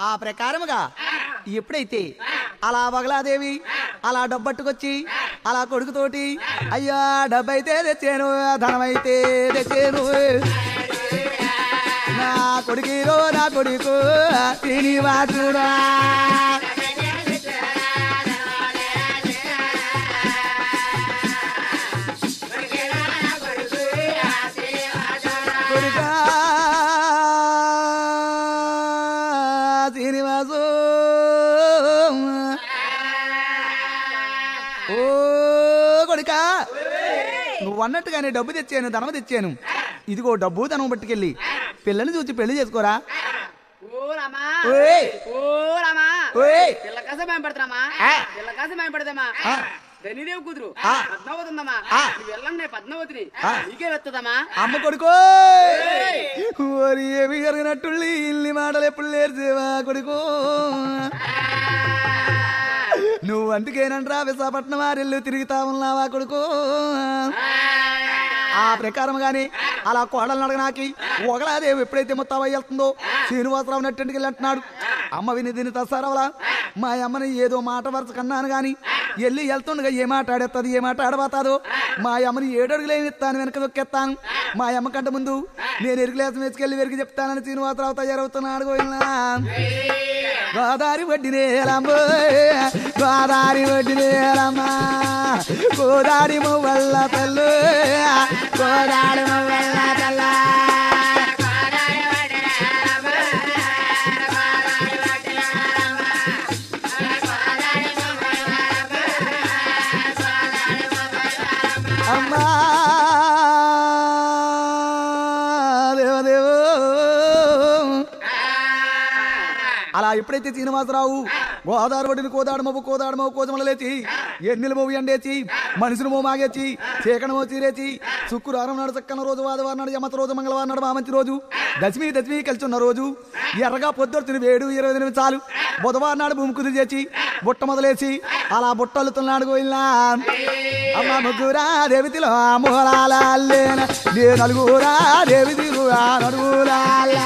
ఆ ప్రకారముగా ఎప్పుడైతే అలా బగలాదేవి అలా డబ్బట్టుకొచ్చి అలా కొడుకుతోటి అయ్యా డబ్బైతే తెచ్చాను ధనమైతే తెచ్చాను నా కొడుకులో నా కొడుకు శ్రీనివాసుడా కొడుకా శ్రీనివాసు ఓ కొడుకా నువ్వు అన్నట్టుగానే డబ్బు తెచ్చాను ధనం తెచ్చాను ఇదిగో డబ్బు ధనం పట్టుకెళ్ళి పిల్లని చూసి పెళ్లి చేసుకోరా ఓ రామా ఓయ్ ఓ రామా ఓయ్ పిల్ల కాసే భయం పడతామా ఆ. పిల్ల కాసే భయం పడదామా ఆ. ధనిదేవి కూతురు ఆ. పద్మావతి ఉందమ్మా ఆ. నువ్వు వెళ్ళండి పద్మావతిని ఆ. నీకే వెత్తదమ్మా అమ్మ కొడుకో ఓరి ఏమి జరిగినట్టుండి ఇల్లి మాటలు ఎప్పుడు లేర్చేవా కొడుకో నువ్వు అందుకేనంట్రా విశాఖపట్నం వారిల్లు తిరుగుతా ఉన్నావా కొడుకో ఆ ప్రకారం గాని అలా కోడలు అడగనాకి ఒకలాదేవి ఎప్పుడైతే మొత్తం వెళ్తుందో శ్రీనివాసరావు నట్టింటికి వెళ్ళి అంటున్నాడు అమ్మ విని దీని తసారవలా మా అమ్మని ఏదో మాట వరుస కన్నాను గాని వెళ్ళి వెళ్తుండగా ఏ మాట ఆడేస్తుంది ఏ మాట ఆడబోతాదో మా అమ్మని ఏడడుగులేమి ఇస్తాను వెనక దొక్కేస్తాను మా అమ్మ కంటే ముందు నేను ఎరుగులేసం వేసుకెళ్ళి వెరిగి చెప్తానని శ్రీనివాసరావు తయారవుతున్నాడు గోవిందా గోదారి వడ్డినేలమ్మ గోదారి వడ్డినేలమ్మ గోదారి మువ్వల్ల తల్లు గోదారి మువ్వల్ల తల్ల అమ్మా దేవదేవో అలా ఎప్పుడైతే శ్రీనివాసరావు గోదావరి ఒడిని కోదాడమవు కోదాడమవు కోజమల లేచి ఎన్నెల మోవి ఎండేచి మనిషిని మో మాగేచి చీకణమో చీరేచి శుక్రవారం నాడు చక్కన రోజు ఆదివారం నాడు యమత రోజు మంగళవారం నాడు మామంచి రోజు దశమి దశమి కలిసి ఉన్న రోజు ఎర్రగా పొద్దుర్తిని వేడు ఇరవై ఎనిమిది చాలు బుధవారం నాడు భూమి కుదిరి చేసి బుట్ట మొదలేసి అలా బుట్టలుతున్నాడు గోయిల్లా అమ్మ ముగ్గురా దేవితిలో మూలాలేన నే నలుగురా దేవితిలు ఆ నలుగురాలేనా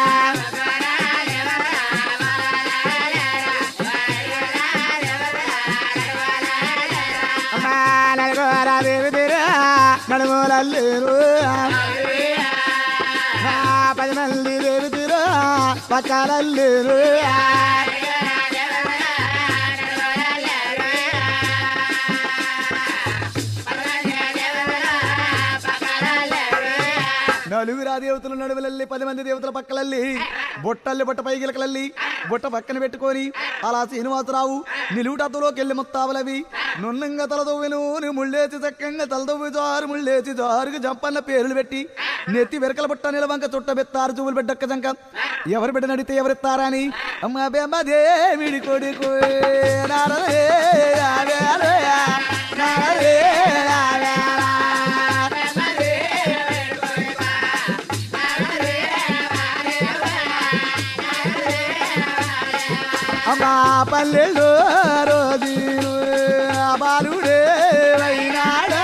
అమ్మా నలుగురా దేవితిరా నలుగురల్లేరు పది మంది దేవితిరా పక్కలల్లేరు నలుగురు ఆ దేవతల నడువులల్లి పది మంది దేవతల పక్కలల్లి బుట్టల్లి బుట్ట పైగిలకలల్లి బుట్ట పక్కన పెట్టుకొని అలా శ్రీనివాసరావు నిలువుటత్తులోకి వెళ్ళి ముత్తావలవి నున్నంగా తలదొవ్వెను ముళ్ళేసి చక్కంగా తలదొవ్వి జారు ముళ్ళేసి జారుగా జంపన్న పేర్లు పెట్టి నెత్తి వెరకల బుట్ట నిలవంక చుట్ట బెత్తారు చూపులు బిడ్డక్క జంక ఎవరు బిడ్డ నడితే ఎవరిస్తారని అమ్మ బెమ్మదే విడి కొడుకు నారదే నారదే నారదే నారదే అమ్మా పల్లెలో రోజు బాలుడే వైనాడా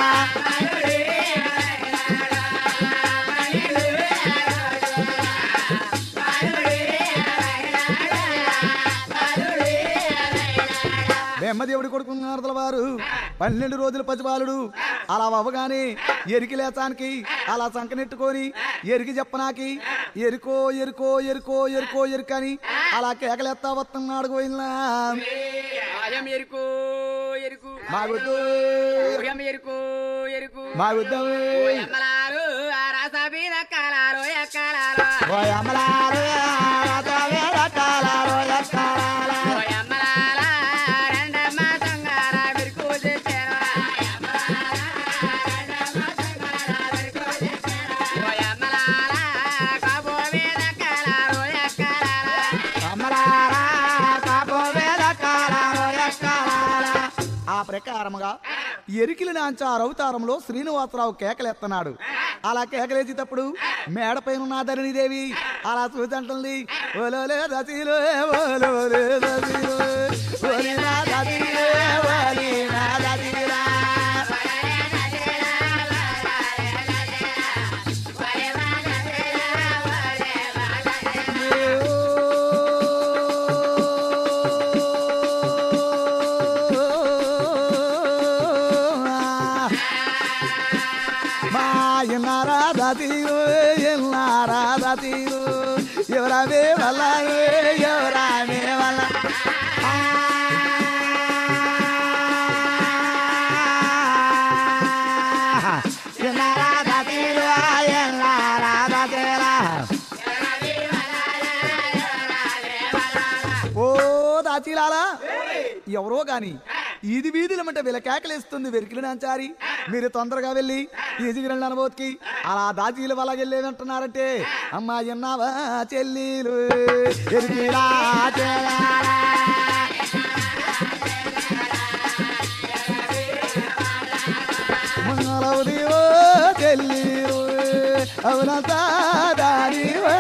బెమ్మదేవుడి కొడుకు నారదల వారు పన్నెండు రోజుల పసిబాలుడు అలా అవ్వగానే ఎరికి లేచానికి అలా సంకనెట్టుకొని ఎరికి చెప్పనాకి ఎరుకో ఎరుకో ఎరుకో ఎరుకో ఎరుకని అలా కేకలేస్తా వస్తున్నాడు గోయిల్లా ఆయం ఎరుకు ఎరుకు మాగుద్దు ఊయం ఎరుకు ఎరుకు మాగుద్దు ఎమ్మలారు ఆ రాసాబి రకాలారు ఎక్కలారు ఓ అమలారు రాతావే రకాలారో ఎక్కాలారా. ఓ ఎమ్మలాల రెండమ్మ సంగార విరుకు చేశారు ఓ ఎమ్మలాల కాబోవే రకాలారు ఎక్కలారు అమలారా కాపోవే రకాలారో ఎక్కాలారా. ఆ ప్రకారముగా ఎరికిలి నాంచారు అవతారంలో శ్రీనివాసరావు కేకలెత్తనాడు అలా కేకలేసేటప్పుడు మేడపైన ఉన్న ధరణిదేవి అలా చూసంటుంది ఓలోలే రసీలో ఓలోలే రసీలో ఓలి నా రసీలో ఓలి నా రసీలా. ఓ ఎన్నారా దాతీరు ఎన్నారా దాతీరు ఎవరావే వల్ల ఎవరావే వల్ల ఎన్నారా దాతీరు ఎన్నారా దాతీరా ఓ దాచీలాలా ఎవరో గాని ఈది వీధులమంటే వీళ్ళ కేకలేస్తుంది వెరికిలి నాంచారి మీరు తొందరగా వెళ్ళి ఈజిగిరండి అనుభూతికి అలా దాచీలు అలాగెళ్ళేదంటున్నారంటే అమ్మా ఎన్నావా చెల్లీలు ఎరికిలా చెల్లారా. మంగళవుది ఓ చెల్లీలు అవునంతా దానివా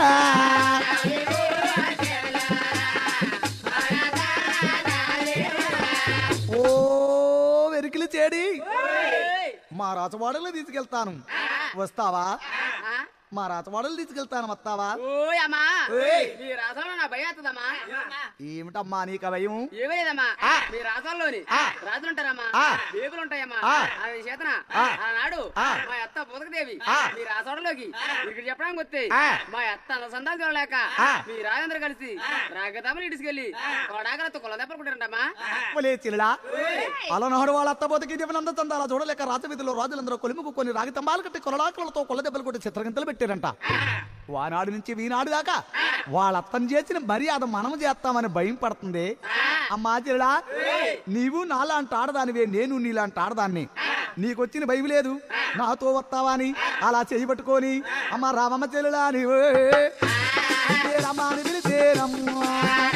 ఓ వెరికిలి చేడి మా రాచవాడలో తీసుకెళ్తాను వస్తావా ఆ? మా రాచవాడలు తీసుకెళ్తాను వస్తావా ఓయ్ అమ్మా ఓయ్. మీ రాసంలో నా భయం అవుతుందమ్మా ఏమిటమ్మా నీకు భయం ఏమీ లేదమ్మా ఆ. మీ రాసంలోని ఆ. రాజులు ఉంటారమ్మా ఆ. వేగులు ఉంటాయమ్మా ఆ. అవి చేతన ఆ. ఆనాడు ఆ. మా అత్త బుదకదేవి ఆ. మీ రాసోడలోకి ఇక్కడ చెప్పడానికి వస్తే ఆ. మా అత్త సందాలు చూడలేక ఆ. మీ రాజేంద్ర కలిసి రాగదాములు ఇటుకెళ్ళి కొడాగలతో కొల దెబ్బలుకుంటారంటమ్మా ఒలే చిల్లడా అలనాడు వాళ్ళ అత్తబోతకి దీవనంద చందాల చూడలేక రాజవీధిలో రాజులందరూ కొలిముకు కొన్ని రాగి తంబాలు కట్టి కొలడాకులతో కొల్ల దెబ్బలు కొట్టి చిత్రగింతలు పెట్టారంట వానాడు నుంచి వీనాడు దాకా వాళ్ళ అత్తను చేసిన మర్యాద మనం చేస్తామని భయం పడుతుంది అమ్మా చిల్లడా నీవు నాలాంటి ఆడదానివే నేను నీలాంటి ఆడదాన్ని నీకొచ్చిన భయం లేదు నాతో వస్తావా అని అలా చేయబట్టుకొని అమ్మ రామమ్మ చెల్లుడా నీవు రమ్మా అని పిలిచేరమ్మా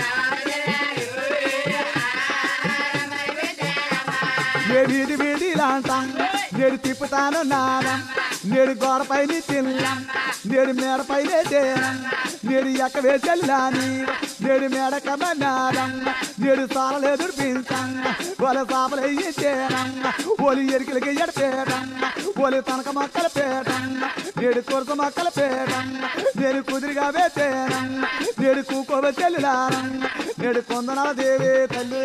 నేను వీధి వీధి లాంటాం నేను తిప్పుతాను నాదం నేను గోడపైన తిల్లం నేను మేడపైనే చేరం నేను ఎక్కవే చెల్లాని నేను మేడకమ్మ నాదం నేను సాలలేదు పించం వాళ్ళ సాపలయ్యి చేరం ఒలి ఎరికలకి ఎడపేయడం ఒలి తనక మొక్కల పేయడం నేను కొరత మొక్కల పేయడం నేను కుదిరిగా వేసేయడం నేను కూకోవే చెల్లారం నేను కొందనాల దేవే తల్లి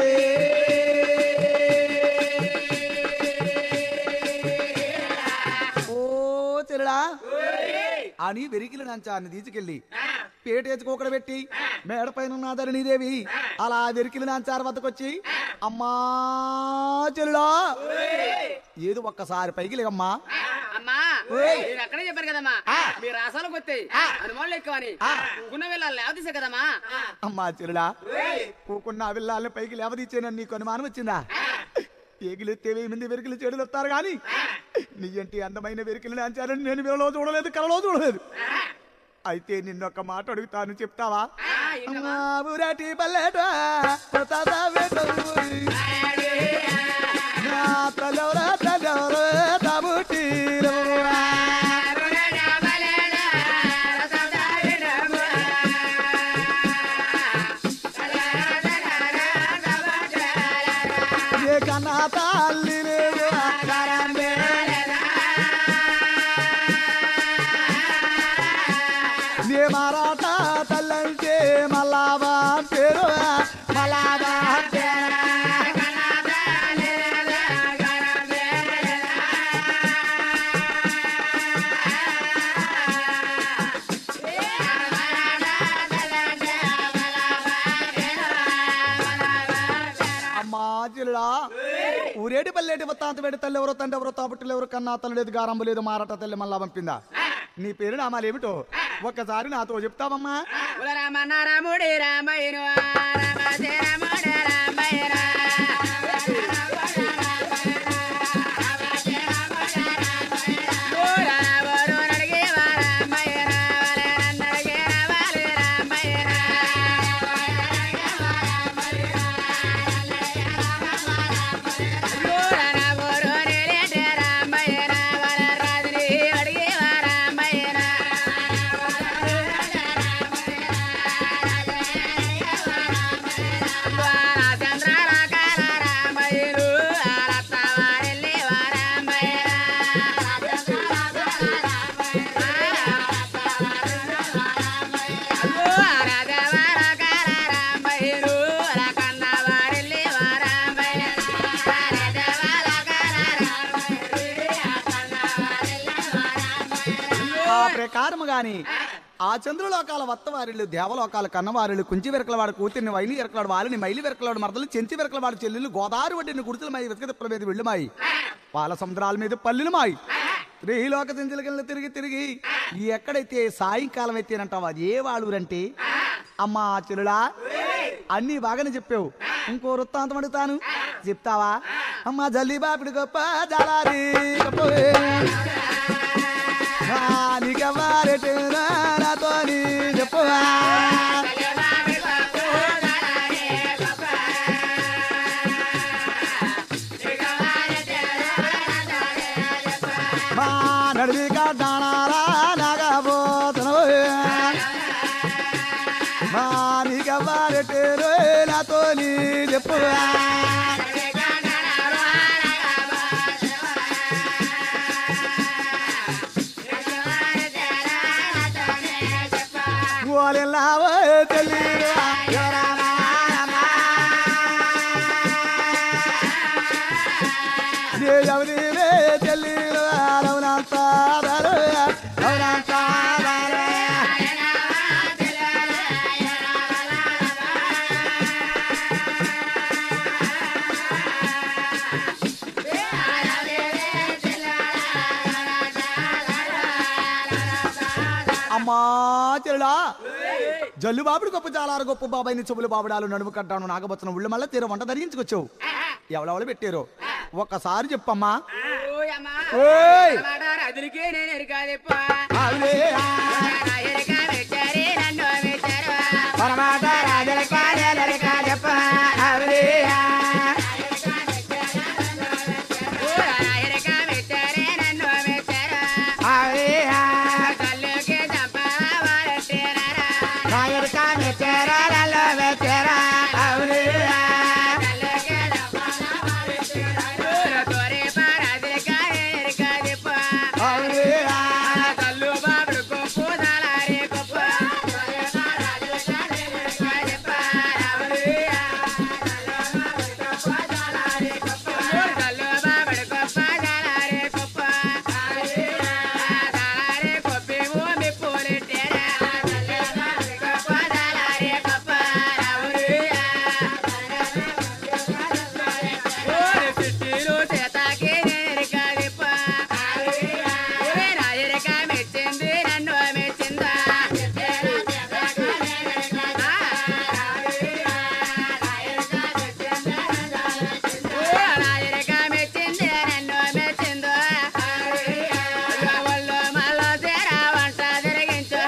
ఓ చెల్లడా అని వెరికిల నంచాన్ని తీసుకెళ్ళి పేటేచుకోకడ పెట్టి మేడ పైన ఉన్నదని నీదేవి అలా వెరికిల నాంచారు వద్దకొచ్చి అమ్మా చెల్లుడా ఏదో ఒక్కసారి పైకి లేకమ్మా అమ్మా ఓయ్. నేను అక్కడే చెప్పాను కదమ్మా ఆ. మీ రాసాలకు వస్తే ఆ. అనుమానులు ఎక్కువని ఆ. గున్న వెళ్ళాలి లేవదీసే కదమ్మా అమ్మా చెల్లుడా కూకున్న విల్లాలని పైకి లేవదీచ్చానని నీకు అనుమానం వచ్చిందా ఏగిలు ఎత్తే వెయ్యి మంది వెరికిలు చెడులు వస్తారు కానీ నీ ఏంటి అందమైన వెరికిలు నాంచారని నేను వీళ్ళలో చూడలేదు కలలో చూడలేదు అయితే నిన్నొక్క మాట అడుగుతాను చెప్తావా ఆ, ఏంటమ్మా? అమ్మా ఊరాటి పల్లెట కొత్త ఊరి నా తలెవర తలెవర తబుటీరు ఏ కన్నా తల్లి లేవు ఆకారమే. నే మారాట తల్లంటే మల్లాబా పేరు మల్లాబా పేరు అమ్మా జిల్లా ఊరేటి పల్లెటి వత్తాంత వేడి తల్లి ఎవరో తండ్రి ఎవరో తాపట్టులు ఎవరో కన్నా తల్లి లేదు గారంబు లేదు మారట తల్లి మళ్ళా పంపిందా నీ పేరు నామాలు ఏమిటో ఒక్కసారి నాతో చెప్తావమ్మా ఉల రామ నారాముడి రామయ్యను రామ రాముడి రామయ్యను ఊరావరు నడిగే రామయ్యను నడిగే రావాలి రామయ్యను ఊరావరు నిలేటే రామయ్యను రాజుని అడిగే రామయ్యను చంద్ర రాక ప్రకారము గాని ఆ చంద్రలోకాల వత్తవారిళ్ళు దేవలోకాల కన్నవారిళ్ళు కుంచి వెరకలవాడు కూతుర్ని వైలి వెరకలాడు వారిని మైలి వెరకలాడు మరదలు చెంచి వెరకలవాడు చెల్లెలు గోదావరి వడ్డీని గుడిసెల మాయి వెతక తిప్పల మీద వెళ్ళుమాయి పాల సముద్రాల మీద పల్లెలు మాయి త్రిలోక చింతలకెళ్ళి తిరిగి తిరిగి ఎక్కడైతే సాయంకాలం అయితేనంటావు అది ఏ వాళ్ళూరంటే అమ్మా చెల్లుడా అన్ని బాగానే చెప్పావు ఇంకో వృత్తాంతం అడుగుతాను చెప్తావా అమ్మా జల్లి బాపిడి గొప్ప జలారి గొప్పవే. ఆ, నీకెవ్వరెటు నాతో నీ చెప్పువా మా నడివి కడ్డానారా నాగబోతున్నవే మా నీకెవ్వరెటు నాతో నీ చెప్పువా ఓలెల్లావో తెలీదు ఎవరివే తెలీదు అవునంత అవునంత అమ్మా చెల్లా జల్లు బాబుడు గొప్ప చాలారు గొప్ప బాబాయిని చెవులు బాబుడాలు నడుము కట్టాను నాగబచ్చిన ఉళ్ళు మళ్ళీ తీర వంట ధరించుకొచ్చావు ఎవరెవరు పెట్టారు ఒక్కసారి చెప్పమ్మా ఓయమ్మా. ఓయ్ మాట రాజులకి నేను ఎరకాదెప్ప. ఆవిడే, ఆ, నా ఎరక మెచ్చారి, నన్ను మెచ్చారు. పరమాట రాజుల కార్యాలయ కాజప్ప, ఆవిడే, ఆ, ఓ, నా ఎరక మెచ్చారి, నన్ను మెచ్చారు. ఆవిడే, ఆ, కళ్ళుకి చంపవాలంటేనారా. నాయర్ కామె చేరాలలో వెచ్చేరా, ఆవిడే, ఆ, కళ్ళుకి చంపవాలంటేనారా. ఓ, తోరే పారాజులకి ఎరకాదెప్ప. ఆవిడే, ఆ, కళ్ళు బాబుడు కొప్పు దళారి కొప్పు. తోరే పారాజులకి ఎరకాదెప్ప. రావులియా. కళ్ళు బాబుడు కొప్పు దళారి కొప్పు. దళారి కొప్పి భూమి పూలెట్టేరా. కొప్పు దళారి కొప్పు. రావులియా. ఓరి సిట్టిలు చేతాకి నేరికాదిప్ప. ఓరి రాయరిక మెచ్చింది నన్ను మెచ్చిందా ఓ రాయరిక మెచ్చింది నన్ను మెచ్చిందో ఒళ్ళు మళ్ళా తీరా వంట తిరిగించు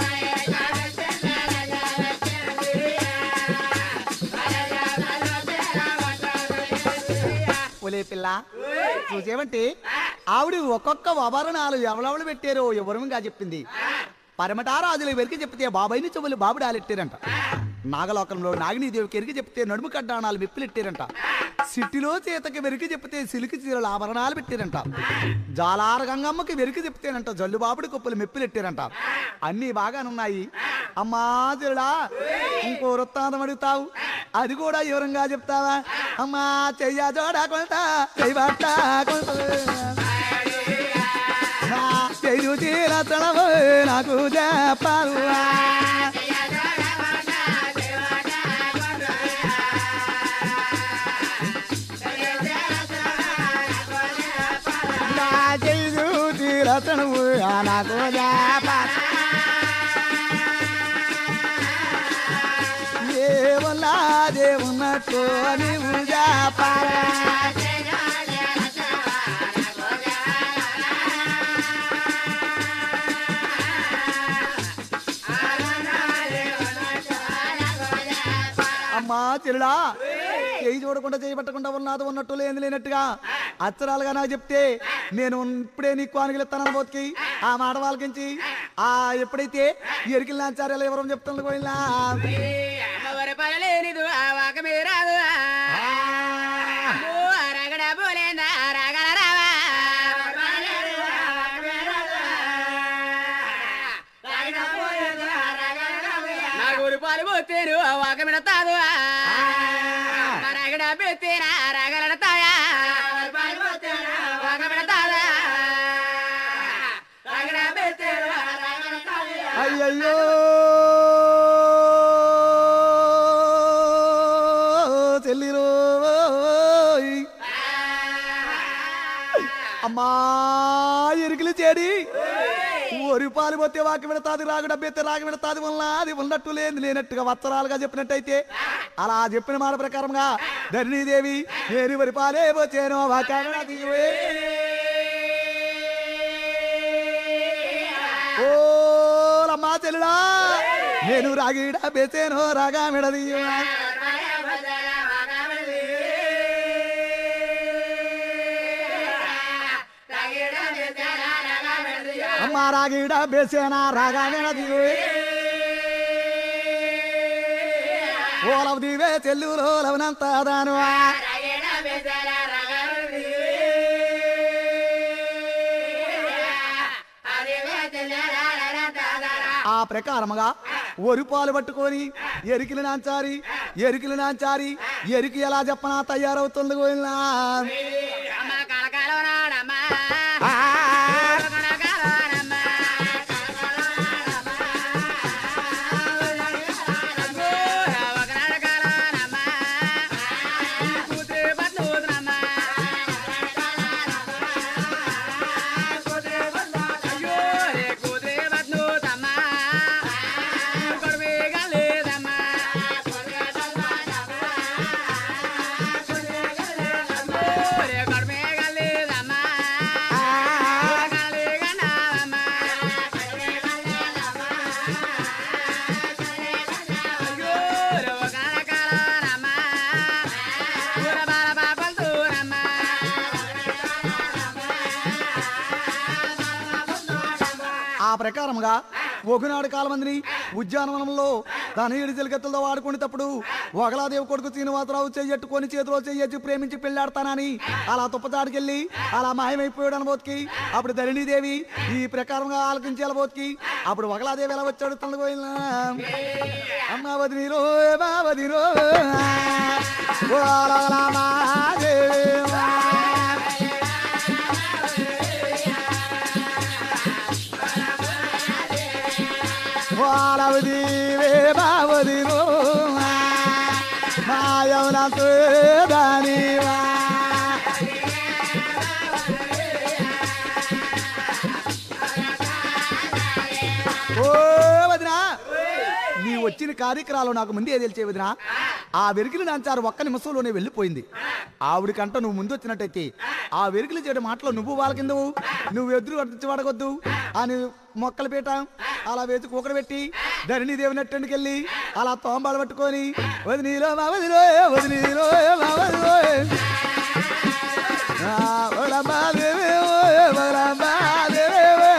ఒలే పిల్ల చూసేవంటే ఆవిడ ఒక్కొక్క వభరణాలు ఎవరెవరు పెట్టారో ఎవరుగా చెప్పింది పరమటారాజులు వెరికి చెప్తే బాబాయిని చెవులు బాబుడాలెట్టారంట నాగలోకంలో నాగినీదేవికి ఎరికి చెప్తే నడుము కడ్డాణాలు విప్పులెట్టారంట సిట్టిలో చేతకి వెరికి చెప్తే సిలికి చీరల ఆభరణాలు పెట్టారంట జాలార గంగమ్మకి వెరికి చెప్తేనంట జల్లుబాబుడి కుప్పలు మెప్పులెట్టారంట అన్నీ బాగానున్నాయి అమ్మా చెరుడా ఇంకో వృత్తాంతం అడుగుతావు అది కూడా వివరంగా చెప్తావా అమ్మా చెయ్య జోడా కొల్తా చెయ్యబట్ట కొల్తా నా చెయ్యు తీర తడవు నాకు చెప్పారు నా చెయ్యు తీర తడవు నాకు చెప్పారు దేవులా దేవున్నట్టు నీవు చెప్పారా అమ్మా చెల్లుడా చేయి చూడకుండా చేయి పట్టకుండా ఉన్నది ఉన్నట్టు లేని లేనట్టుగా అచ్చరాలుగా నాకు చెప్తే నేను ఇప్పుడే నీకు ఆనుగలిస్తానని బోతికి ఆ మాట వాళ్ళకించి ఆ ఎప్పుడైతే ఎరికిల్ నాచార్యాలు ఎవరో చెప్తాను పోయినా అమ్మవారి పనలేనిదు ఆ వాక మీద రాదు ఓ అరగడ పోలేందా అరగడ రావా నా గురి పాలు పోతేను ఆ వాక మీద తాదు అరగడ పెత్తేనా అరగడ తాయా వాక మీద తాదా అరగడ పెత్తేను అయ్యయ్యో చెల్లిరో అమ్మా ఎరుకులు చేడి ఒరి పాలు పోతే వాకి విడతాది రాగు డబ్బెత్తే రాగి విడతాది వల్ల అది ఉన్నట్టు లేని లేనట్టుగా వత్సరాలుగా చెప్పినట్టయితే అలా చెప్పిన మాట ప్రకారంగా ధరణీదేవి నేను వరి పాలే పోచేను ఓ అమ్మా చెల్లుడా నేను రాగి డబ్బేసేను రాగా విడది అమ్మా రాగి డబ్బేసేనా రాగా విడది ఓలవ దివే చెల్లులో లవనంత దానువా ఆ ప్రకారముగా ఒరి పాలు పట్టుకొని ఎరికిలు నాంచారి ఎరికిలు నాంచారి ఎరికి ఎలా చెప్పనా తయారవుతుంది గోయినా అమ్మ కలకాలం నాడమ్మా ఆ, ఆ, ఆ ప్రకారముగా ఒకనాడు కాలమందిని ఉద్యానవనంలో తన ఏడు చిలకత్తలతో వాడుకునేటప్పుడు ఒకలాదేవి కొడుకు శ్రీనివాసరావు చెయ్యట్టుకొని చేతిలో చెయ్యొచ్చి ప్రేమించి పెళ్ళాడతానని అలా తుప్పచాడికెళ్ళి అలా మాయమైపోయాడు అనబోతుకి అప్పుడు ధరణీదేవి ఈ ప్రకారంగా ఆలకించి వెళ్ళబోతుకి అప్పుడు ఒకలాదేవి ఎలా వచ్చాడు తనకు పోయినా అమ్మ వదినీరో మా వదినో ఓ అలగలా మా దేవా. వాలవదీవే బావదిరో మాయవన దానివా ఓ వదినా నీ వచ్చిన కార్యక్రమాలు నాకు ముందే తెలిసే వదినా ఆ వెరికిలు నాంచారు ఒక్క నిమిషంలోనే వెళ్ళిపోయింది ఆవిడకంట నువ్వు ముందు వచ్చినట్టయితే ఆ వెరికిలు చేయడం మాటలో నువ్వు వాళ్ళకిందవు నువ్వు ఎదురు అడ్డించి పడగొద్దు అని మొక్కలు పీట అలా వేసి కూకడ పెట్టి ధరణి దేవి నట్టెండుకెళ్ళి అలా తోంబాలు పట్టుకొని వదినీలో మా వదిలో వదినీలో మా వదిలో ఆ, వదలమ్మా దేవి, ఓ, వదలమ్మా దేవి, ఓ.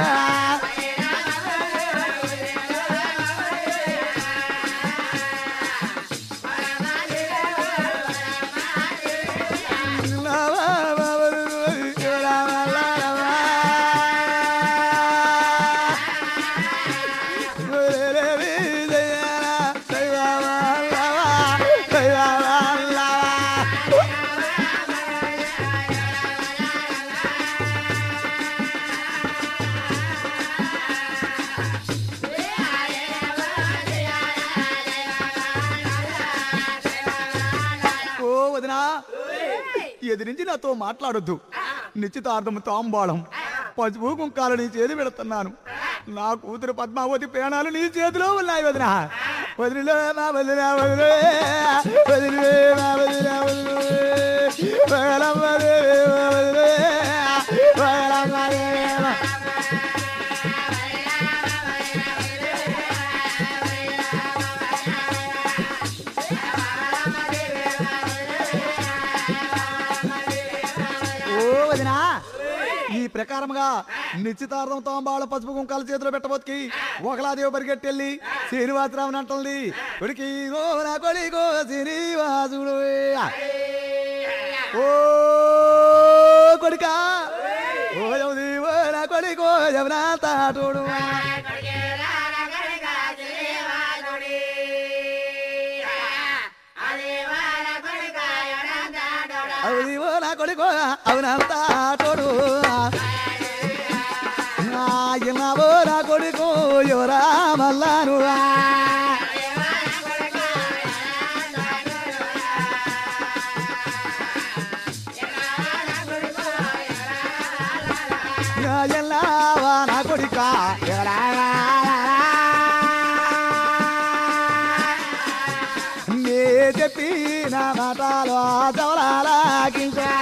ఓ వదినా ఎదిరించి నాతో మాట్లాడొద్దు నిశ్చితార్థం తాంబాళం పసుపు కుంకాలు నీ చేతి పెడుతున్నాను నా కూతురు పద్మావతి పేణాలు నీ చేతిలో ఉన్నాయి వదిన వదిలిలో మా వదిలే వదిలే వదిలే మా వదిలే వదిలే వదలమ్మ దేవి వదిలే వదలమ్మ దేవి. ఓ వదినా ఈ ప్రకారముగా నిశ్చితార్థం తాంబాళ పసుపు కుంకాల చేతిలో పెట్టబోతుకి ఒకలాదేవి పరిగెట్టెళ్ళి శ్రీనివాసరావు అంటుంది కొడికి ఓ నా కొడికో శ్రీనివాసుడు ఓ కొడుకా ఓ యవది ఓ నా కొడికో యవనా తాటోడు అవది ఓ నా కొడుకో అవునంతా తోడు ఆయన ఓ నా కొడుకో యో రామల్లాను ఎల్లావా నా కొడుక నే చెప్పిన మాటలు చవలాలకించా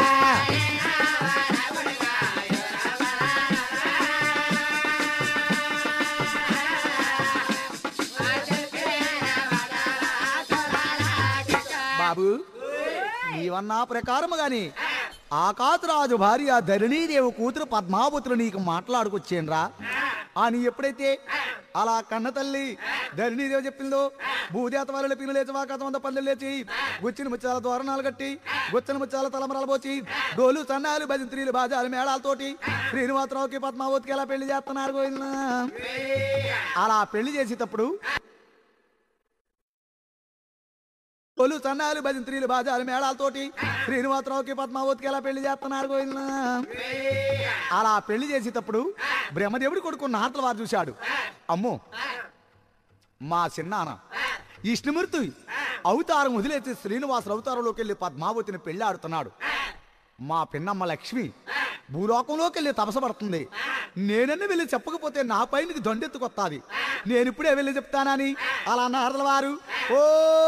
బాబు నీవన్నా ప్రకారము గాని ఆకాశరాజు భార్య ధరణీదేవి కూతురు పద్మావతులు నీకు మాట్లాడుకొచ్చేనరా అని ఎప్పుడైతే అలా కన్న తల్లి ధరణీదేవి చెప్పిందో భూదేత వాళ్ళ పిన్ను లేచి వాకాతం అంత పల్లెలు లేచి గుచ్చిన ముచ్చాల తోరణాలు కట్టి గుచ్చన ముచ్చాల తలమరాలు పోచి డోలు సన్నాలు భజంత్రీలు బాజాలు మేళాలతోటి శ్రీనివాసరావుకి పద్మావతికి ఎలా పెళ్లి చేస్తున్నారు గోవిందా? అలా పెళ్లి చేసేటప్పుడు తొలు సన్నాలు భజంత్రీలు బాజాలు మేళాలతోటి శ్రీనివాసరావుకి పద్మావతికి ఎలా పెళ్లి చేస్తున్నారు గోవిందా? అలా పెళ్లి చేసేటప్పుడు బ్రహ్మదేవుడి కొడుకు నారతల వారు చూశాడు అమ్మో మా చిన్నాన్న విష్ణుమూర్తి అవతారం వదిలేసి శ్రీనివాసుల అవతారంలోకి వెళ్ళి పద్మావతిని పెళ్లి ఆడుతున్నాడు మా పిన్నమ్మ లక్ష్మి భూలోకంలోకి వెళ్ళి తపసపడుతుంది నేనన్నీ వెళ్ళి చెప్పకపోతే నా పైనకి దొండెత్తుకొత్తాది నేను ఇప్పుడే వెళ్ళి చెప్తానని అలా నారదల వారు ఓ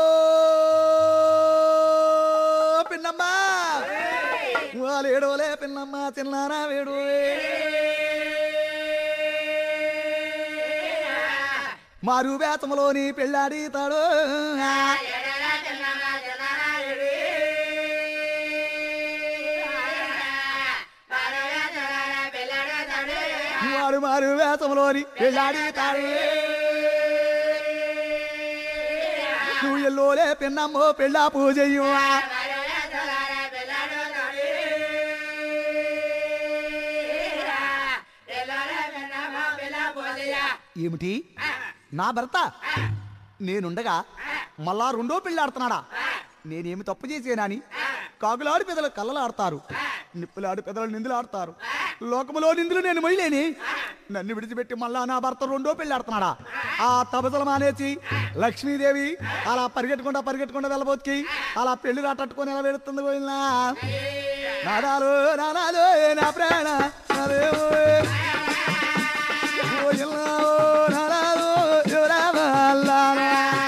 పిన్నమ్మ వాళ్ళేడోలే పిన్నమ్మ చిన్నానా వేడోలే మారు వేతములోని పెళ్ళాడితాడు వాడు మారు వేతములోని పెళ్ళాడితాడు నువ్వు ఎల్లోలే పిన్నమ్మో పెళ్ళా పూజయ్యు ఏమిటి నా భర్త నేనుండగా మళ్ళా రెండో పెళ్ళి ఆడుతున్నాడా నేనేమి తప్పు చేసేనాని కాకులాడి పెదలు కళ్ళలాడతారు నిప్పులాడి పెదలు నిందులు ఆడతారు లోకములో నిందులు నేను మొయ్యలేని నన్ను విడిచిపెట్టి మళ్ళా నా భర్త రెండో పెళ్ళి ఆడుతున్నాడా ఆ తపసలు మానేసి లక్ష్మీదేవి అలా పరిగెట్టుకుంటా పరిగెట్టుకుంటా వెళ్ళబోతుకి అలా పెళ్లి రాటట్టుకొని ఎలా వెళుతుంది పోయినా నాదాలు నాదాలు నా ప్రాణ నాదేవో. ఓ ఎల్లా, ఓ నాదాలు, ఓ రామల్లానా.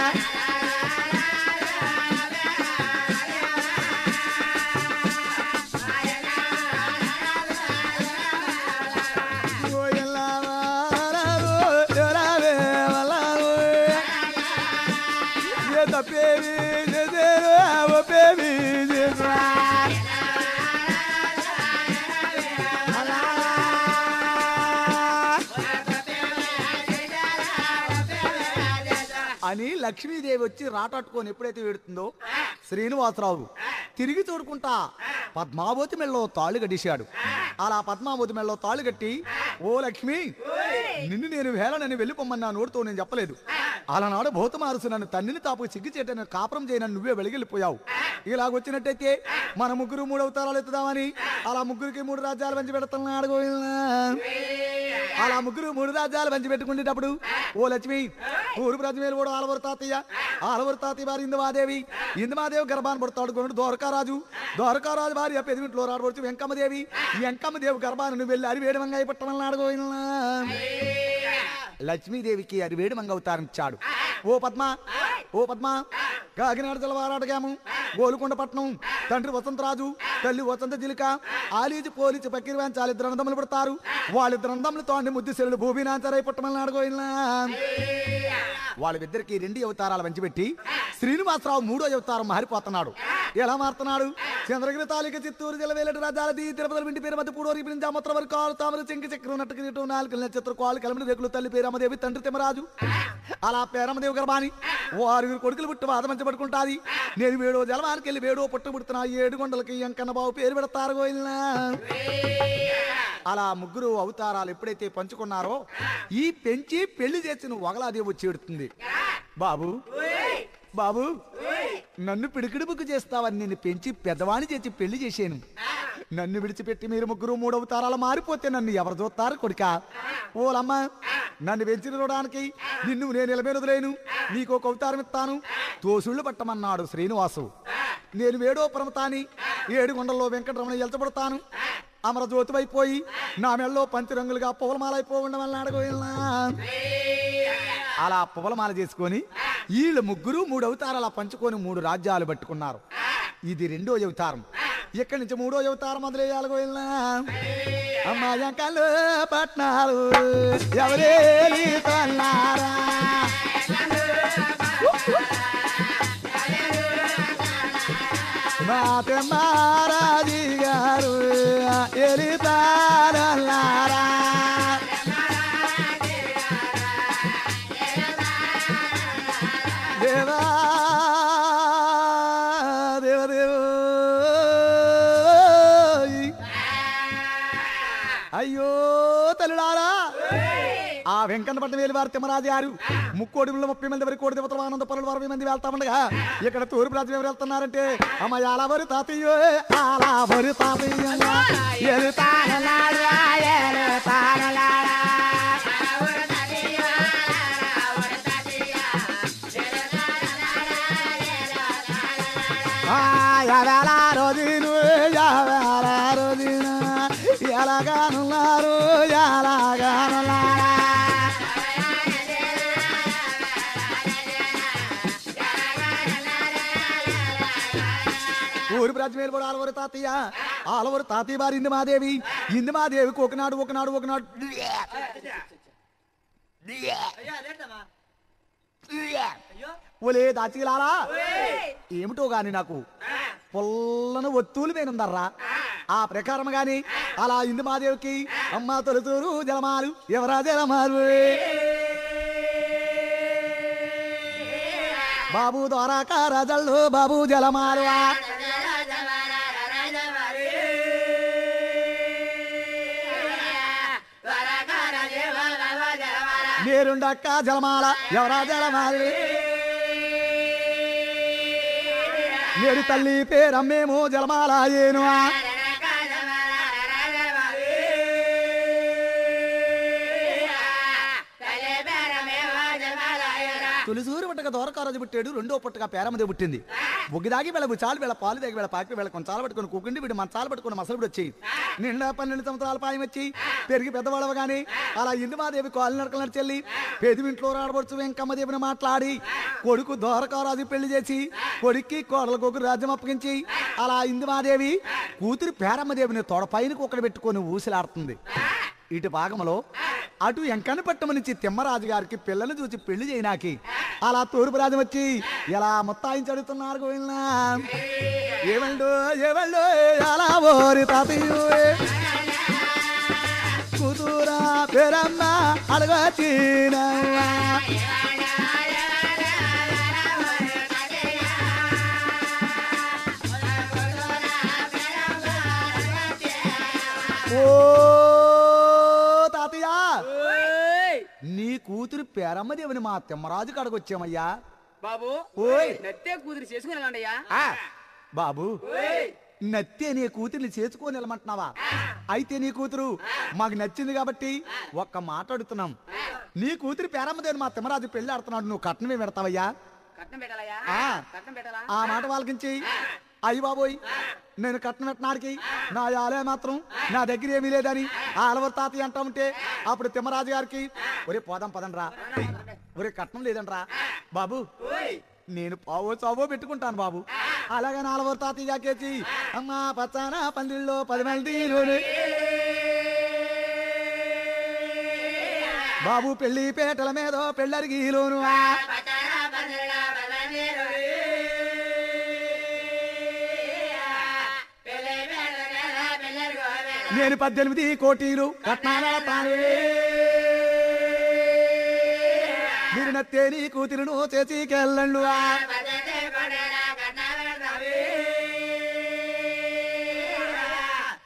ఓ ఎల్లా, నాదాలు, ఓ రామే వల్లాను. ఏ తప్పేమి చేసేను, ఆ ఒప్పేమి చేసినా. అని లక్ష్మీదేవి వచ్చి రాటట్టుకొని ఎప్పుడైతే వెడుతుందో శ్రీనివాసరావు తిరిగి చూడుకుంటా పద్మావతి మెళ్ళలో తాళి కట్టేశాడు అలా పద్మావతి మెళ్ళలో తాళి కట్టి ఓ లక్ష్మి నిన్ను నేను వేళనని వెళ్ళిపోమన్నా నోటితో నేను చెప్పలేదు అలానాడు భౌతమారుసు నన్ను తన్నిని తాపు సిగ్గుచేటని కాపురం చేయనని నువ్వే వెలిగిపోయావు ఇలాగొచ్చినట్టయితే మన ముగ్గురు మూడు అవతారాలు ఎత్తుదామని అలా ముగ్గురికి మూడు రాజ్యాలు పంచి పెడుతున్నాడు గోవిందా. అలా ముగ్గురు మూడు రాజ్యాలు పంచి పెట్టుకునేటప్పుడు ఓ లక్ష్మి తూర్పు రాజ్యమేలు కూడా ఆలవరు తాతయ్య ఆలవరు తాతయ్య వారి ఇందుమాదేవి ఇందుమాదేవి గర్భాన్ని పడతాడు కొనుడు ద్వారకారాజు ద్వారకారాజు భార్య పెదిమింట్లో రాడవచ్చు వెంకమ్మదేవి వెంకమ్మదేవి గర్భాన్ని నువ్వు వెళ్ళి అరివేడి మంగాయి పట్టణం గోవిందా. లక్ష్మీదేవికి అరివేడి మంగ అవతారం ఇచ్చాడు ఓ పద్మ ఓ పద్మ కాకినాడ జలవారాటగాము గోలుకొండ పట్నం తండ్రి వసంతరాజు తల్లి వసంత జిలిక ఆలీజు పోలీసు పక్కిరి వేంచాలి ఇద్దరు అన్నదమ్ములు పడతారు వాళ్ళిద్దరు అన్నదమ్ములు తోండి ముద్దు సెల్లు భూమినాంతరై పుట్టమని అడగోయినా వాళ్ళిద్దరికి రెండు అవతారాలు పంచిపెట్టి శ్రీనివాసరావు మూడో అవతారం మారిపోతున్నాడు ఎలా మారుతున్నాడు చంద్రగిరి తాలిక చిత్తూరు జిల్లవేలటి రాజాలది తిరుపతి ఇంటి పేరు మధ్య పూడోరి పిలించి అమత్ర వరకు కాలు తామర చెంకి చక్రం నట్టుకు నీటు నాలుగు నక్షత్ర కాలు కలమడి రేకులు తల్లి పేరమ్మదేవి తండ్రి తిమ్మరాజు అలా పేరమ్మదేవి గర్భాని ఓ ఆరుగురు కొడుకులు పుట్టి బాధ మంచి పట్టుకుంటాది నేను వేడో జలవానికి వెళ్ళి వేడో పుట్టు పుడుతున్నా ఏడు కొండలకి ఎంకన్న బాబు పేరు పెడతారు గోయిల్నా అలా ముగ్గురు అవతారాలు ఎప్పుడైతే పంచుకున్నారో ఈ పెంచి పెళ్లి చేసి నువ్వు వగలాదేవి వచ్చి ఎడుతుంది బాబు బాబు నన్ను పిడికిడి బుక్కు చేస్తావని నేను పెంచి పెద్దవాణి చేసి పెళ్లి చేశాను నన్ను విడిచిపెట్టి మీరు ముగ్గురు మూడవతారాలు మారిపోతే నన్ను ఎవరు చూస్తారు కొడుక ఓలమ్మ నన్ను పెంచిన చూడడానికి నిన్ను నేను నిలబడి వదిలేను నీకు ఒక అవతారం ఇస్తాను తోసుళ్ళు పట్టమన్నాడు శ్రీనివాసు నేను వేడో పరమతాని ఏడు కొండల్లో వెంకటరమణ ఎల్చబడతాను అమర జ్యోతివైపోయి నా మెళ్ళలో పంచి రంగులుగా పువ్వులమాలైపోవడం వల్ల అడగోయినా అలా పువ్వులమాల చేసుకొని వీళ్ళు ముగ్గురు మూడు అవతారాలు పంచుకొని మూడు రాజ్యాలు పట్టుకున్నారు ఇది రెండో అవతారం ఇక్కడి నుంచి మూడో అవతారం మొదలయ్యాలి గోయిల్నా అమ్మాయి కళ్ళు పట్నాలు ఎవరే తన్నారా మాత మారాజీ గారు ఎలితారన్నారా దేవా దేవ దేవ అయ్యో తల్లుడారా ఆ వెంకన్న పట్ల వేలు వారు తిమ్మరాజు గారు ముక్కోడి ముళ్ళ ముప్పై మంది వరకు కోడి దేవతలు ఆనంద పనులు అరవై మంది వెళ్తా ఉండగా ఇక్కడ తూర్పు రాజ్యం ఎవరు వెళ్తున్నారంటే అమ్మ యాలవరి తాతయ్యో యాలవరి తాతయ్య ఎలుతానలారా, ఎలుతానలారా. ఆ, యావేళ రోజులు యావేళ రోజున ఎలాగానున్నారు ఎలాగానున్నారా ఊరి ప్రజమేలు కూడా ఆలవరు తాతయ్య ఆలవరు తాతయ్య వారి ఇంది మాదేవి ఇంది మాదేవికి ఒకనాడు ఒకనాడు ఒకనాడు ఒలే దాచిలారా ఏమిటో గాని నాకు పొల్లను ఒత్తులు మేనుందర్రా ఆ ప్రకారం గాని అలా ఇందు మాదేవికి అమ్మ తొలుతూరు జలమాలు ఎవరా జలమాలు బాబు ద్వారాకా రాజల్లు బాబు జలమాలు నేరుండక్క జలమాల ఎవరా జలమాలి నేడు తల్లి పేరమ్మేమో జలమాల ఏను తొలిసూరు పుట్టక దోరకారాజు పుట్టాడు రెండో పుట్టక పేరమ్మది పుట్టింది బొగ్గిదాగి వెళ్ళ చాలు వెళ్ళ పాలు దాగి వెళ్ళ పాకి వెళ్ళ కొంచాలు పట్టుకుని కుకుండి వీడు మంచాలు పట్టుకుని మసలుడు వచ్చి నిండా పన్నెండు సంవత్సరాల పాయం వచ్చి పెరిగి పెద్దవాళ్ళవగానే అలా ఇందుమాదేవి కాలు నడకలు నడిచెల్లి పెదివింట్లో రాడబడుచు వెంకమ్మదేవిని మాట్లాడి కొడుకు దోరకారాజు పెళ్లి చేసి కొడుక్కి కోడలకు ఒక రాజ్యం అప్పగించి అలా ఇందుమాదేవి కూతురు పేరమ్మదేవిని తొడపైన ఒకటి పెట్టుకొని ఊసిలాడుతుంది ఇటు భాగంలో అటు ఎంకన్న పట్టమనిచ్చి తిమ్మరాజు గారికి పిల్లని చూసి పెళ్లి చేయనాకి అలా తూర్పు రాజు వచ్చి ఎలా మొత్తాయించి అడుగుతున్నారు గోవిందా ఏమండు ఏమండు అలా ఓరి తాతయ్యో కూతురా పేరమ్మ అడగచ్చినవ్వా ఓ తాతయ్య నీ కూతురు పేరమ్మదేవిని మా తిమ్మరాజు కాడకు వచ్చామయ్యా బాబు ఓయ్. నత్తే కూతురు చేసుకుని వెళ్ళండి అయ్యా ఆ, బాబు నత్తే నీ కూతుర్ని చేసుకొని వెళ్ళమంటున్నావా అయితే నీ కూతురు మాకు నచ్చింది కాబట్టి ఒక్క మాట అడుగుతున్నాం నీ కూతురు పేరమ్మదేవిని మా తిమ్మరాజు పెళ్లి ఆడుతున్నాడు నువ్వు కట్నమే పెడతావయ్యా కట్నం పెట్టాలయ్యా ఆ. కట్నం పెట్టాలా ఆ మాట వాళ్ళకించి అయ్యి బాబోయ్ నేను కట్నం పెట్టినాడికి నా ఆలయ మాత్రం నా దగ్గర ఏమీ లేదని ఆ అలవరు తాతయ్య అంటా ఉంటే అప్పుడు తిమ్మరాజు గారికి ఒరే పోదాం పదండ్రా ఒరే కట్నం లేదంట్రా బాబు నేను పావో చావో పెట్టుకుంటాను బాబు అలాగే నాలుగో తాతయ్య జాకేసి అమ్మా పచ్చానా పందిళ్ళలో పది మంది బాబు పెళ్లి పేటల మీద పెళ్ళరిగిలోను నేను పద్దెనిమిది కోటీలు కట్నాల పాలు మీరు నత్తేని కూతురును చేసికెళ్ళండు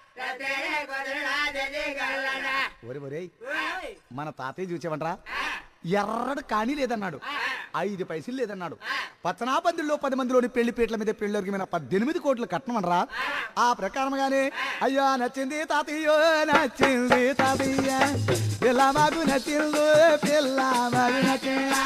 ఒరే ఒరే మన తాతయ్య చూసావంట్రా ఎర్రడు కానీ లేదన్నాడు ఐదు పైసలు లేదన్నాడు పచ్చనా పందిల్లో పది మందిలోని పెళ్లి పీటల మీద పెళ్ళరికి మీద పద్దెనిమిది కోట్లు కట్టమనరా ఆ ప్రకారంగానే అయ్యా నచ్చింది తాతయ్యో నచ్చింది తాతయ్య పిల్ల మాకు నచ్చిందో పిల్ల మాకు నచ్చిందా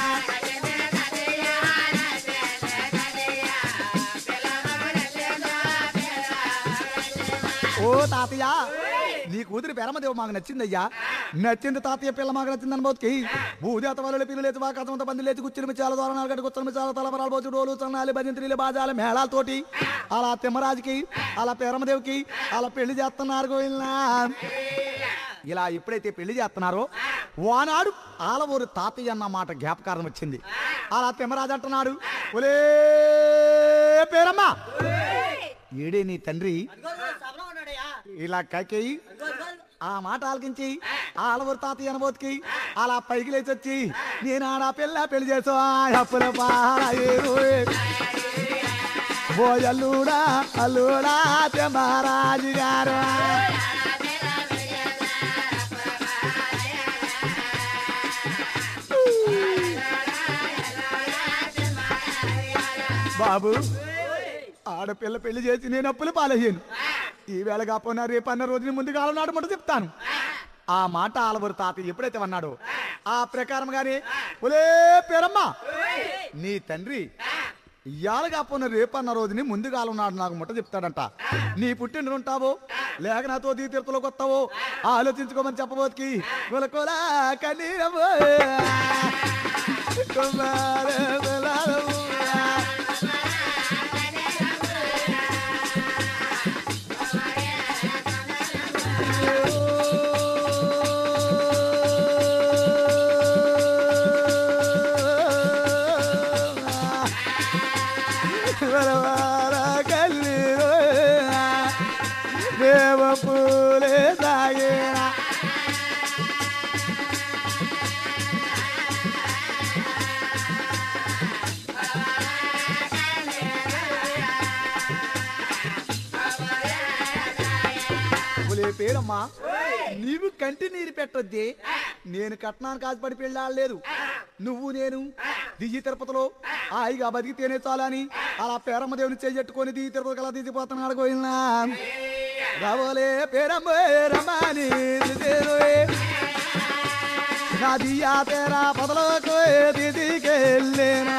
ఓ తాతయ్య నీ కూతురి పెరమదేవ మాకు నచ్చిందయ్యా నచ్చింది తాతయ్య పిల్ల మాకు నచ్చింది అనుభూతికి భూదేత వాళ్ళు పిల్లలు లేచి బాగా కథమంత పంది లేచి కూర్చుని మిచ్చాల ద్వారా నాలుగడ్డ కూర్చొని మిచ్చాల తలపరాలు పోచు డోలు చన్నాలి భజంత్రీలు బాజాలు మేళాలతోటి అలా తిమ్మరాజుకి అలా పెరమదేవికి అలా పెళ్లి చేస్తున్నారు గోయిల్నా ఇలా ఎప్పుడైతే పెళ్లి చేస్తున్నారో వానాడు ఆలవూరు తాతయ్య అన్న మాట జ్ఞాపకారం వచ్చింది అలా తిమ్మరాజు అంటున్నాడు ఒలే పేరమ్మా ఏడే నీ తండ్రి సభలో ఉన్నాడయ్యా ఇలా కకేయి ఆ మాట ఆలకించి ఆ అలవరు తాతయ్య అనుభూతికి అలా పైకి లేచి వచ్చి నేను ఆడ పిల్ల పెళ్లి చేసా అప్పుల ఓ అల్లుడా అల్లుడా మహారాజు గారు బాబు ఆడపిల్ల పెళ్లి చేసి నేను అప్పులు పాలయ్యాను ఈ వేళ కాపోయినా రేపు అన్న రోజుని ముందు కాలం నాడు మాట చెప్తాను ఆ మాట ఆలవరు తాత ఎప్పుడైతే అన్నాడో ఆ ప్రకారంగానే ఒలే పేరమ్మా నీ తండ్రి ఇయ్యాల కాపోయిన రేపు అన్న రోజుని ముందు కాలం నాడు నాకు ముట్ట చెప్తాడంట నీ పుట్టిన ఉంటావో లేక నాతో దీ తీర్థలోకి వస్తావో ఆలోచించుకోమని చెప్పబోతుకి కొలకొల కన్నీరమ్మో కుమార బలారమ్మో. దేవ పూలే సాగేరా పులే పేరమ్మా నీవు కంటి నీరు పెట్టొద్దే నేను కట్నానికి ఆశపడి పెళ్ళాడలేదు నువ్వు నేను దియ్యి తిరుపతిలో హాయిగా బతికితేనే చాలని అలా పేరమ్మ దేవుని చెయ్యట్టుకొని దియ్యి తిరుపతి కలా తీసిపోతున్నాడు గోయినా రావోలే పేరమ్మ రమాని నా దియ్యా తేరా పదలోకి తీసుకెళ్ళేనా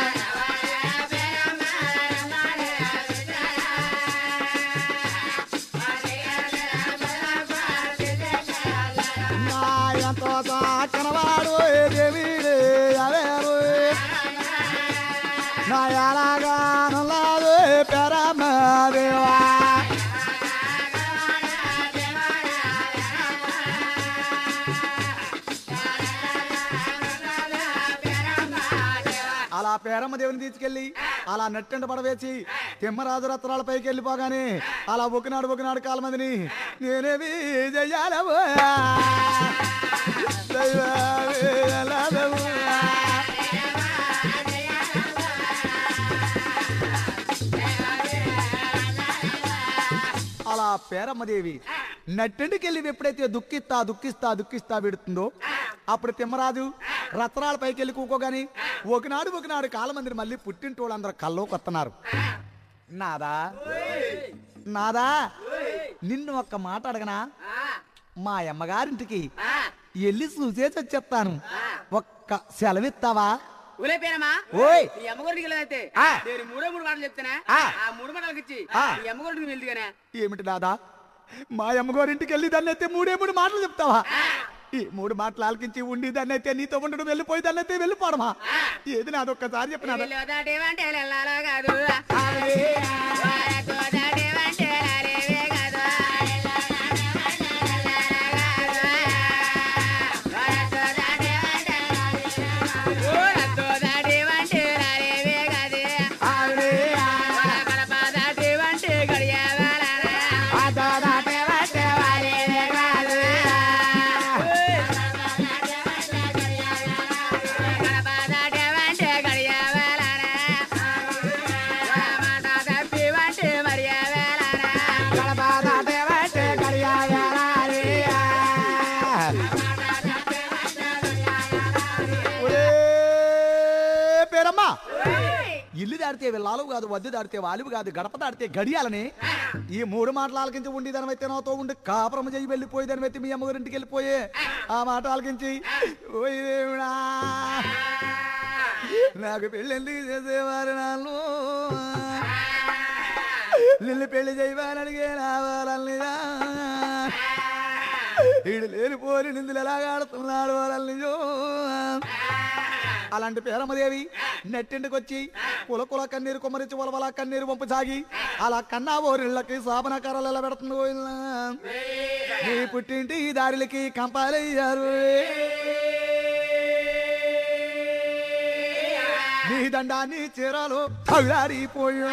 నాయంతో సాకనవాడు దేవీడే అవేరు నా ఎలాగానులాదు పెరమదేవా అలా పేరమ్మ దేవుని తీసుకెళ్లి అలా నెట్టంట పడవేసి తిమ్మరాజు రత్నాల పైకి వెళ్ళిపోగానే అలా ఒకనాడు ఒకనాడు కాల మందిని నేనేమి చెయ్యాలవో దైవమే ఎలాగవో. అలా పేరమ్మదేవి నట్టెండుకెళ్ళి ఎప్పుడైతే దుఃఖిస్తా దుఃఖిస్తా దుఃఖిస్తా పెడుతుందో అప్పుడు తిమ్మరాజు రత్నాల పైకి వెళ్ళి కూకోగాని ఒకనాడు ఒకనాడు కాలమందిని మళ్ళీ పుట్టింటోళ్ళందరూ కల్లోకి వస్తున్నారు నాదా నాదా నిన్ను ఒక్క మాట అడగనా మా అమ్మగారింటికి వెళ్ళి చూసేసి వచ్చేస్తాను ఒక్క సెలవిస్తావా ఊలే పేరమ్మా ఓయ్ ఈ అమ్మగోడికి వెళ్ళదైతే ఆ. నేను మూడో మూడు మాటలు చెప్తానా ఆ. ఆ మూడు మాటలకి ఇచ్చి ఆ. ఈ అమ్మగోడికి వెళ్తుగానే ఏమిటి దాదా మా అమ్మగారింటికి వెళ్ళి దాన్ని అయితే మూడే మూడు మాటలు చెప్తావా ఈ మూడు మాటలు ఆలకించి ఉండి దాన్ని అయితే నీతో ఉండడం వెళ్ళిపోయి దాన్ని అయితే వెళ్ళిపోవడమా ఏది నాదొక్కసారి చెప్పినాదా దాటేవంటే వెళ్ళాలా కాదు వాడతో దాటేవంటే లాలేవే కాదు. వాడతో దాటేవంటే ఊరతో దాటేవంటే లాలేవే కాదు. వాడ కడప దాటేవంటే గడియావాలనా. వాలేవే కాదు. కడప దాటేవంటే గడియావాలనా. మాట తప్పివంటే దాడితే వెళ్ళాలు కాదు వద్దు దాడితే వాలివు కాదు గడప దాడితే గడియాలని ఈ మూడు మాటలు ఆలకించి ఉండి దానివైతే నాతో ఉండి కాపురం చేయి వెళ్ళిపోయి దానివైతే మీ అమ్మగారింటికి వెళ్ళిపోయే ఆ మాట ఆలకించి ఓయ్ దేవుడా నాకు పెళ్ళెందుకు చేసేవారు నాళ్ళు నిన్ను పెళ్లి చేయమని అడిగే రావాలనిదా ఈడు లేనిపోని నిందులు ఎలాగ ఆడుతున్నాడు వాళ్ళనిజో అలాంటి పేరమ్మదేవి నెట్టింటికి వచ్చి కుల కుల కన్నీరు కుమ్మరించి వలవల కన్నీరు పంపు సాగి అలా కన్నా ఓరిళ్ళకి సాపన కర్రలు ఎలా పెడుతుంది పోయినా నీ పుట్టింటి దారిలకి కంపాలయ్యారు నీ దండాన్ని చీరలు తగులారిపోయా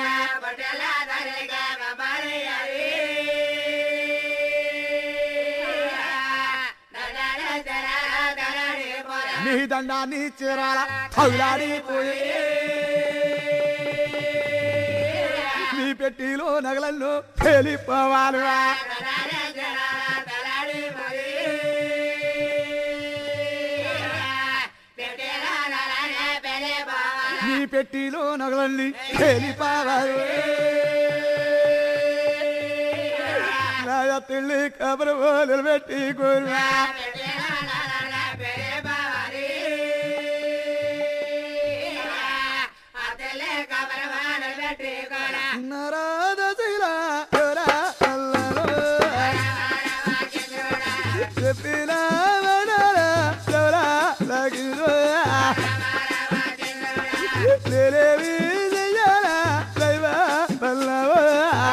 నీ దండాన్ని చీరాల తగులాడిపోయే నీ పెట్టిలో నగలల్లో పేలిపోవాలి నీ పెట్టిలో నగలల్ని పేలిపోవాలి నా తెల్లి కబరు పెట్టి కోరువా నరాద శిలా ఎవరా అల్లలో చెప్పిన వనరా ఎవరా లగిరో తెలివి చెయ్యాలా దైవ పల్లవో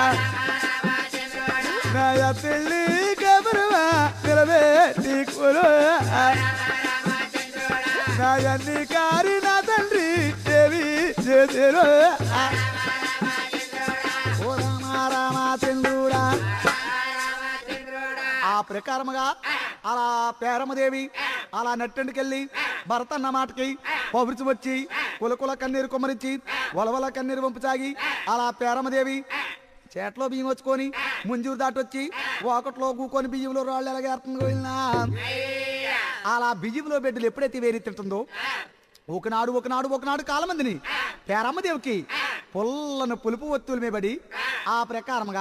నాయ పెళ్ళి కబరువా నిలబెట్టి కొరు నాయన్ని కారి నా తండ్రి దేవి చేతిలో ఓ రామ రామ చంద్రుడా ఆ ప్రకారముగా అలా పేరమదేవి అలా నెట్టండికెళ్ళి భరత అన్న మాటకి పౌరుచు వచ్చి కులకుల కన్నీరు కుమ్మరించి వలవల కన్నీరు వంపు సాగి అలా పేరమదేవి చేట్లో బియ్యం వచ్చుకొని ముంజూరు దాటి వచ్చి ఒకటిలో కూకొని బియ్యంలో రాళ్ళు ఎలాగేస్తుంది వెళ్ళినా అలా బియ్యంలో బిడ్డలు ఎప్పుడైతే వేరి తింటుందో ఒకనాడు ఒకనాడు ఒకనాడు కాలమందిని పేరమ్మదేవికి పుల్లను పులుపు ఒత్తుల మీబడి ఆ ప్రకారముగా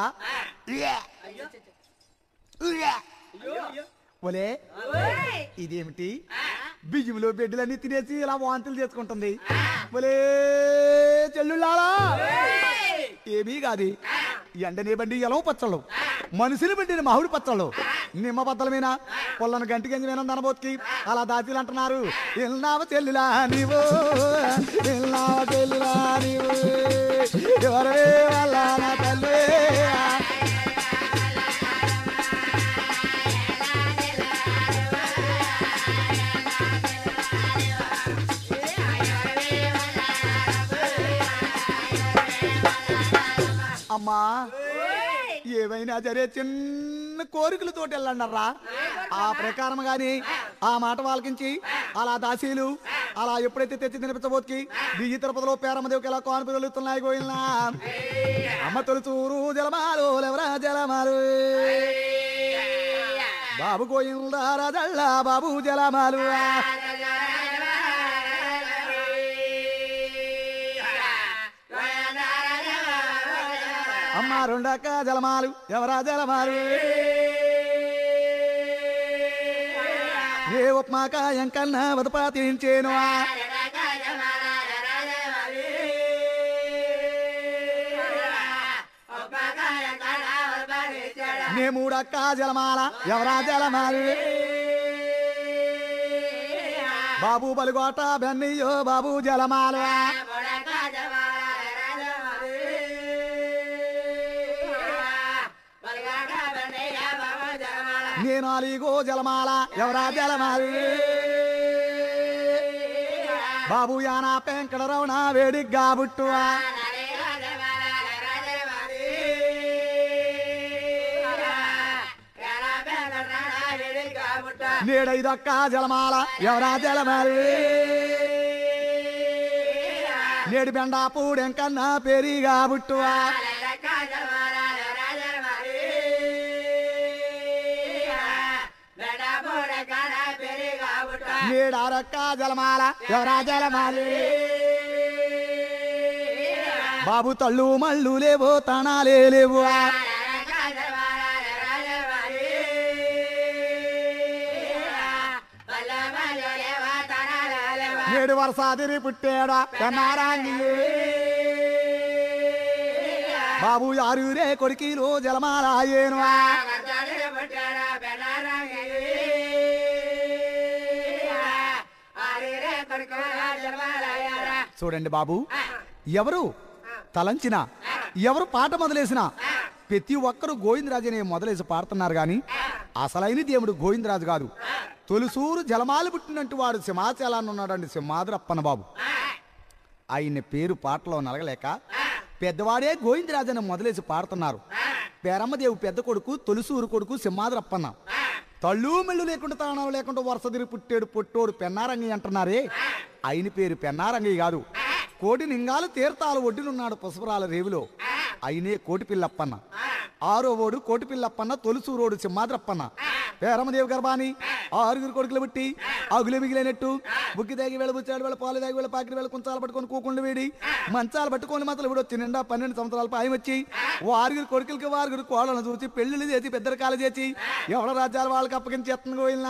ఒలే ఇదేమిటి బియ్యంలో బిడ్డలన్నీ తినేసి ఇలా వాంతులు చేసుకుంటుంది ఒలే చెల్లుళ్ళారా ఏమీ కాదు ఎండనే బండి ఎలవ పచ్చళ్ళు మనుషులు బండిని మామిడి పచ్చళ్ళు నిమ్మ బద్దలమేనా పొల్లను గంటి గంజమేనా దనబోతుకి అలా దాతీలు అంటున్నారు ఎల్నావ చెల్లులా నీవు ఎల్నావ చెల్లులా నీవు ఎవరే వాళ్ళ నా తల్లి అమ్మా ఏమైనా సరే చిన్న కోరికలతోటి వెళ్ళండర్రా ఆ ప్రకారం గాని ఆ మాట వాళ్ళకించి అలా దాసీలు అలా ఎప్పుడైతే తెచ్చి తినిపించబోతుకి బియ్యి తిరుపతిలో పేరమ్మదేవికి ఎలా కానుపు వెలుగుతున్నాయి గోయినా అమ్మ తొలుచూరు జలమాలు ఎవరా జలమాలు బాబు గోయిందారా జల్ల బాబు జలమాలు అమ్మ రెండక్క జలమాలు ఎవరా జలమాలు ఏ ఉప్మాక ఎంకన్నా వదపా తీయించేను నే మూడక్క జలమాల ఎవరా జలమాలు బాబు బలుగోట బెన్నయ్యో బాబు జలమాల నేను అలిగో జలమాల ఎవరా జలమాలు బాబు యానా పెంకడరవణ వేడిగ్గా బుట్టువా నేడైదొక్క జలమాల ఎవరా జలమాలు నేడు బెండాపూడెంకన్నా పెరిగా బుట్టువా నేడారొక్క జలమాల ఎవరా జలమాలు బాబు తళ్ళు మళ్ళు లేవో తాణాలే లేవు ఏడు వరసాదిరి పుట్టాడా పెన్నారాంగి బాబు యారురే కొడుకిలో జలమాలాయేను చూడండి బాబు ఎవరు తలంచినా ఎవరు పాట మొదలేసినా ప్రతి ఒక్కరు గోవిందరాజు అనే మొదలేసి పాడుతున్నారు గాని అసలైన దేవుడు గోవిందరాజు కాదు తొలిసూరు జలమాలు పుట్టినట్టు వాడు సింహాచలాన్ని ఉన్నాడండి సింహాద్రప్పన బాబు ఆయన పేరు పాటలో నలగలేక పెద్దవాడే గోవిందరాజు అని మొదలేసి పాడుతున్నారు పేరమ్మదేవి పెద్ద కొడుకు తొలిసూరు కొడుకు సింహాద్రప్పన్న తళ్ళు మెళ్ళు లేకుండా తాణం లేకుండా వరుసదిరి పుట్టాడు పొట్టోడు పెన్నారంగి అంటున్నారే ఆయన పేరు పెన్నారంగి కాదు కోటి నింగాలు తీర్థాలు ఒడ్డునున్నాడు పసుపురాల రేవులో అయినే కోటి పిల్లప్పన్న ఆరో ఓడు కోటి పిల్లప్పన్న తొలిసూరోడు సింహాద్రప్పన్న పేరమ్మదేవి గర్భాని ఆరుగురు కొడుకులు పుట్టి అగులు మిగిలినట్టు బుగ్గి దాగి వేళ బుచ్చాడు వేళ పాలు దాగి వేళ పాకిడి వేళ కుంచాలు పట్టుకొని కూకుండా వేడి మంచాలు పట్టుకొని మాత్రం ఇప్పుడు వచ్చి నిండా పన్నెండు సంవత్సరాల పాయం వచ్చి ఓ ఆరుగురు కొడుకులకి వారుగురు కోళ్ళను చూసి పెళ్లిళ్ళు చేసి పెద్దరికాలు చేసి ఎవడ రాజ్యాలు వాళ్ళకి అప్పగించేస్తుంది పోయినా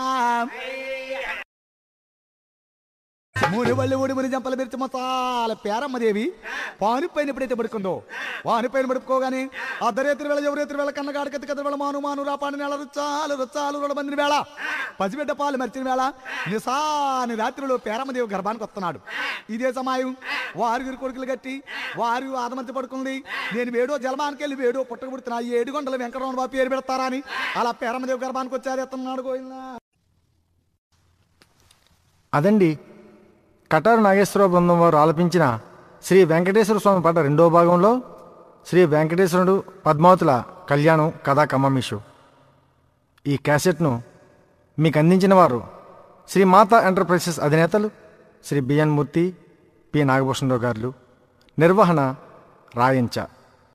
మూడు బళ్ళు ఊడి ముని జంపలు పెరిచి మొత్తాల పేరమ్మదేవి పాని పైన ఎప్పుడైతే పడుకుందో వాని పైన పడుకోగానే అర్ధరేత్రి వేళ ఎవరేత్రి వేళ కన్నగాడు కత్తి కత్తి వేళ మాను మాను రాపాని నెల రుచాలు రుచాలు రెండు మందిని వేళ పసిబిడ్డ పాలు మరిచిన వేళ నిసాని రాత్రిలో పేరమ్మదేవి గర్భానికి వస్తున్నాడు ఇదే సమయం వారుగురు కొడుకులు కట్టి వారు ఆదమంతి పడుకుంది నేను వేడో జలమానికి వెళ్ళి వేడో పుట్టక పుడుతున్నా ఈ ఏడు గంటల వెంకటరమణ బాబు పేరు పెడతారా అని అలా పేరమ్మదేవి గర్భానికి వచ్చారు ఎత్తన్నాడు గోవిందా అదండి కటారు నాగేశ్వర బృందం వారు ఆలపించిన శ్రీ వెంకటేశ్వర స్వామి పాట రెండో భాగంలో శ్రీ వెంకటేశ్వరుడు పద్మావతుల కళ్యాణం కథా కమ్మమిషు ఈ క్యాసెట్ను మీకు అందించిన వారు శ్రీ మాతా ఎంటర్ప్రైజెస్ అధినేతలు శ్రీ బిఎన్ మూర్తి పి నాగభూషణరావు గారు నిర్వహణ రాయంచ